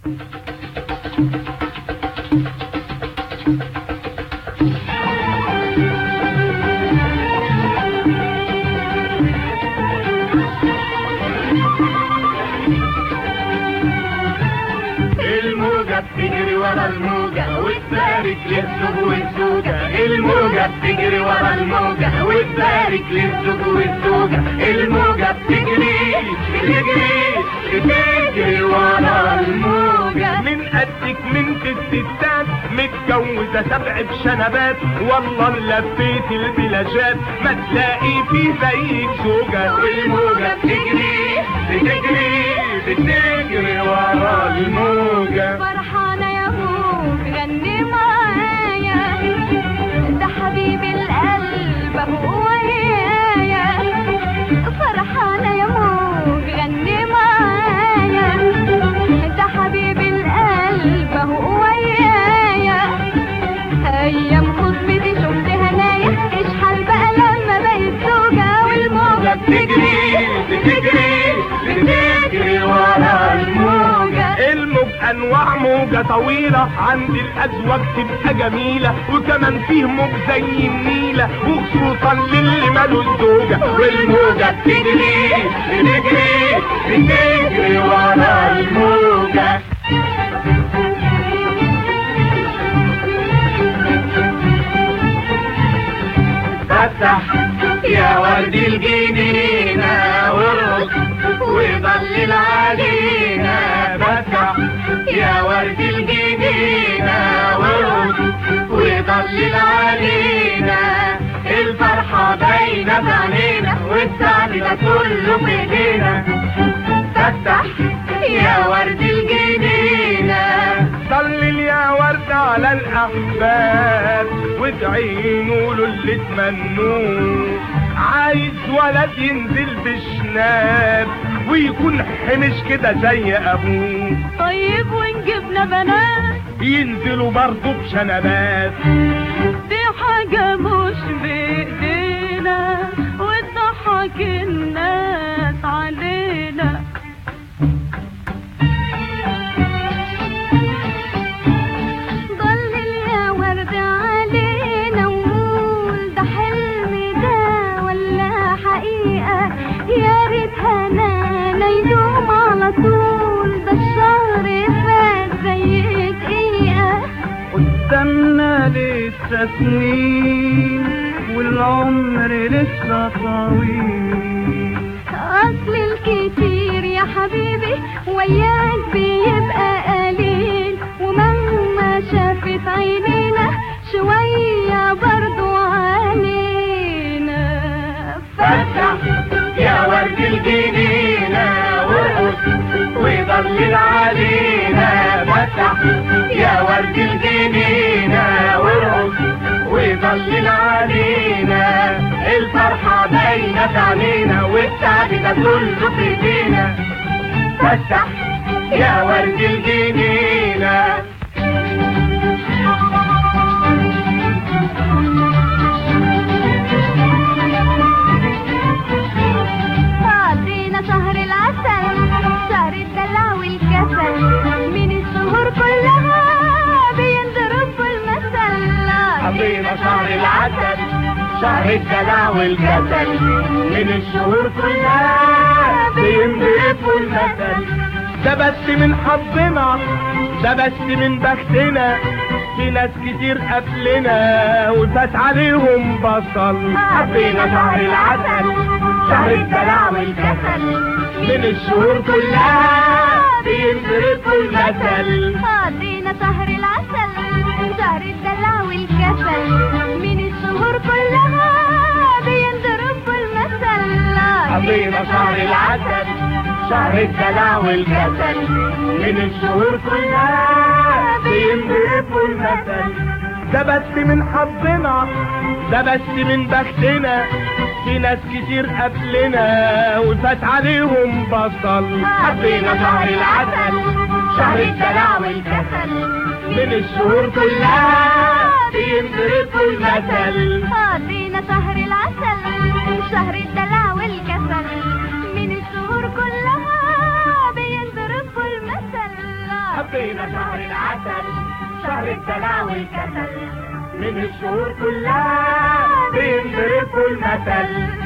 الموجة بتجري ورا الموجة وتبارك للزوج والزوجة الموجة بتجري ورا الموجة وتبارك للزوج والزوجة الموجة بتجري بتجري بتجري ورا الموجة من قدك من الستات متجوزة سبع بشنبات والله لفيت البلاجات ما تلاقي في زيك زوجة والموجة بتجري بتجري بتجري ورا الموجة فرحانة يا موج غني معايا ده حبيب القلب هو ويايا فرحانة يا موج غني معايا ده حبيب القلب هو ويايا أيام خطبتي شفت هنايا اشحال بقى لما بقيت زوجة والموجة بتجري بتجري بتجري ورا الموجة الموج انواع موجة طويلة عند الازواج تبقى جميلة وكمان فيه موج زي النيلة وخصوصا للي ماله الزوجة والموجة بتجري بتجري بتجري ورا الموجة فتح يا ورد الجنينة وارقص وضلل علينا فتح يا ورد الجنينة وارقص وضلل علينا الفرحة باينة في عينينا والسعد ده كله في ايدينا فتح يا ورد الجنينة ضلل يا ورد على الاحباب وادعينوا له اللي تمنوه عايز ولد ينزل بشناب ويكون حنش كده زي ابوه طيب ونجيبنا بنات ينزلوا برضه بشنبات دي حاجة مش بإيدينا وتضحك الناس علينا ضلل يا ورد علينا وقول ده حلم ده ولا حقيقة يا ريت هنانا يدوم على طول ده الشهر فات زي دقيقة قدامنا لسه سنين والعمر لسه طويل أصل الكتير يا حبيبي وياك بيبقى قليل ومهما شافت عينينا شوية برضو علينا فتح يا ورد الجنينة وارقص وضلل علينا فتح يا ورد الجنينة وارقص وضلل علينا الفرحة باينة في عينينا والسعد ده كله في ايدينا فتح يا ورد الجنينة قضينا شهر العسل شهر الدلع والكسل من الشهور كلها بينضرب المثل قضينا شهر العسل شهر الدلع والكسل من الشهور كلها بينضرب المثل ده بس من حظنا ده بس من بختنا في ناس كتير قبلنا وفات عليهم بصل حبينا شهر العسل شهر الدلع والكسل من الشهور كلها بينضرب المثل قضينا شهر العسل شهر الدلع والكسل من الشهور كلها بينضرب المثل قضينا شهر العسل شهر الدلع والكسل من الشهور كلها بينضرب المثل ده بس من حظنا ده بس من بختنا في ناس كتير قبلنا وفات عليهم بصل حبينا شهر العسل شهر الدلع والكسل من الشهور كلها بينضرب المثل قضينا شهر العسل شهر الدلع والكسل من الشهور كلها بينضرب المثل ربنا شهر العسل شهر الدلع والكسل من الشهور كلها بينضرب المثل